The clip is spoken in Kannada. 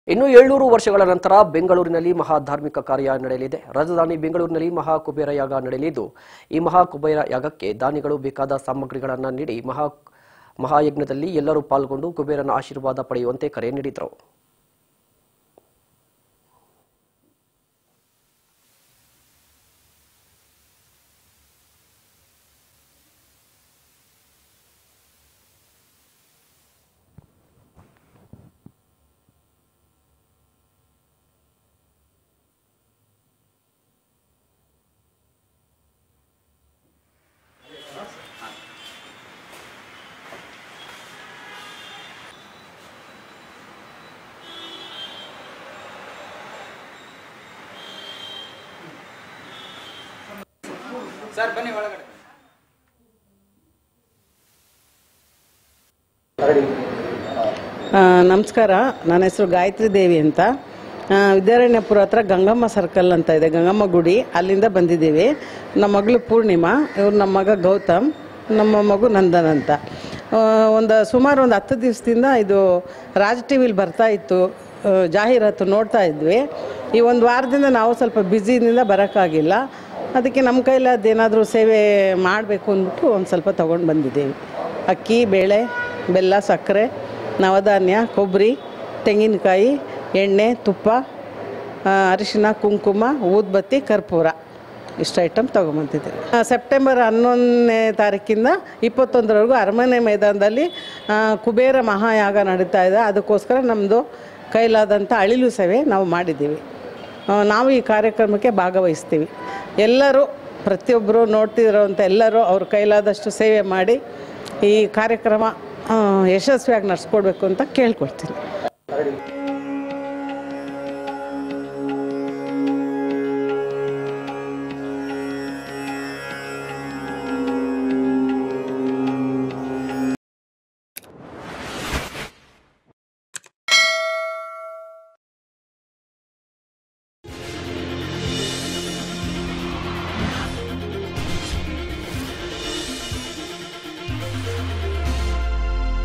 ಇನ್ನು ಏಳ್ನೂರು ವರ್ಷಗಳ ನಂತರ ಬೆಂಗಳೂರಿನಲ್ಲಿ ಮಹಾ ಧಾರ್ಮಿಕ ಕಾರ್ಯ ನಡೆಯಲಿದೆ ರಾಜಧಾನಿ ಬೆಂಗಳೂರಿನಲ್ಲಿ ಮಹಾ ಕುಬೇರ ಯಾಗ ನಡೆಯಲಿದ್ದು ಈ ಮಹಾ ಕುಬೇರ ಯಾಗಕ್ಕೆ ದಾನಿಗಳು ಬೇಕಾದ ಸಾಮಗ್ರಿಗಳನ್ನು ನೀಡಿ ಮಹಾ ಮಹಾಯಜ್ಞದಲ್ಲಿ ಎಲ್ಲರೂ ಪಾಲ್ಗೊಂಡು ಕುಬೇರನ ಆಶೀರ್ವಾದ ಪಡೆಯುವಂತೆ ಕರೆ ನೀಡಿದರು ಸರ್ ಬನ್ನಿ ಒಳಗಡೆ ಆ, ನಮಸ್ಕಾರ ನನ್ನ ಹೆಸರು ಗಾಯತ್ರಿ ದೇವಿ ಅಂತ ಆ, ವಿದ್ಯಾರಣ್ಯಪುರ ಹತ್ರ ಗಂಗಮ್ಮ ಸರ್ಕಲ್ ಅಂತ ಇದೆ ಗಂಗಮ್ಮ ಗುಡಿ ಅಲ್ಲಿಂದ ಬಂದಿದ್ದೀವಿ ನಮ್ಮ ಮಗಳು ಪೂರ್ಣಿಮಾ ಇವ್ರು ನಮ್ಮ ಮಗ ಗೌತಮ್ ನಮ್ಮ ಮಗು ನಂದನ್ ಅಂತ ಆ, ಒಂದು ಸುಮಾರು ಒಂದು ಹತ್ತು ದಿವಸದಿಂದ ಇದು ರಾಜ್ ಟಿ ವಿಲಿ ಬರ್ತಾ ಇತ್ತು ಆ, ಜಾಹೀರಾತು ನೋಡ್ತಾ ಇದ್ವಿ ಈ ಒಂದು ವಾರದಿಂದ ನಾವು ಸ್ವಲ್ಪ ಬ್ಯುಸಿನಿಂದ ಬರೋಕ್ಕಾಗಿಲ್ಲ ಅದಕ್ಕೆ ನಮ್ಮ ಕೈಲಾದ ಏನಾದರೂ ಸೇವೆ ಮಾಡಬೇಕು ಅಂದ್ಬಿಟ್ಟು ಒಂದು ಸ್ವಲ್ಪ ತೊಗೊಂಡು ಬಂದಿದ್ದೀವಿ ಅಕ್ಕಿ ಬೇಳೆ ಬೆಲ್ಲ ಸಕ್ಕರೆ ನವಧಾನ್ಯ ಕೊಬ್ಬರಿ ತೆಂಗಿನಕಾಯಿ ಎಣ್ಣೆ ತುಪ್ಪ ಆ, ಅರಿಶಿನ ಕುಂಕುಮ ಊದ್ಬತ್ತಿ ಕರ್ಪೂರ ಇಷ್ಟು ಐಟಮ್ ತೊಗೊಂಬಂತಿದ್ದೀವಿ ಆ, ಸೆಪ್ಟೆಂಬರ್ ಹನ್ನೊಂದನೇ ತಾರೀಕಿಂದ ಇಪ್ಪತ್ತೊಂದರವರೆಗೂ ಅರಮನೆ ಮೈದಾನದಲ್ಲಿ ಆ, ಕುಬೇರ ಮಹಾಯಾಗ ನಡೀತಾ ಇದೆ ಅದಕ್ಕೋಸ್ಕರ ನಮ್ಮದು ಕೈಲಾದಂಥ ಅಳಿಲು ಸೇವೆ ನಾವು ಮಾಡಿದ್ದೀವಿ ಆ, ನಾವು ಈ ಕಾರ್ಯಕ್ರಮಕ್ಕೆ ಭಾಗವಹಿಸ್ತೀವಿ ಎಲ್ಲರೂ ಪ್ರತಿಯೊಬ್ಬರು ನೋಡ್ತಿರೋಂಥ ಎಲ್ಲರೂ ಅವ್ರ ಕೈಲಾದಷ್ಟು ಸೇವೆ ಮಾಡಿ ಈ ಕಾರ್ಯಕ್ರಮ ಆ, ಯಶಸ್ವಿಯಾಗಿ ನಡೆಸ್ಕೊಡ್ಬೇಕು ಅಂತ ಕೇಳ್ಕೊಳ್ತೀನಿ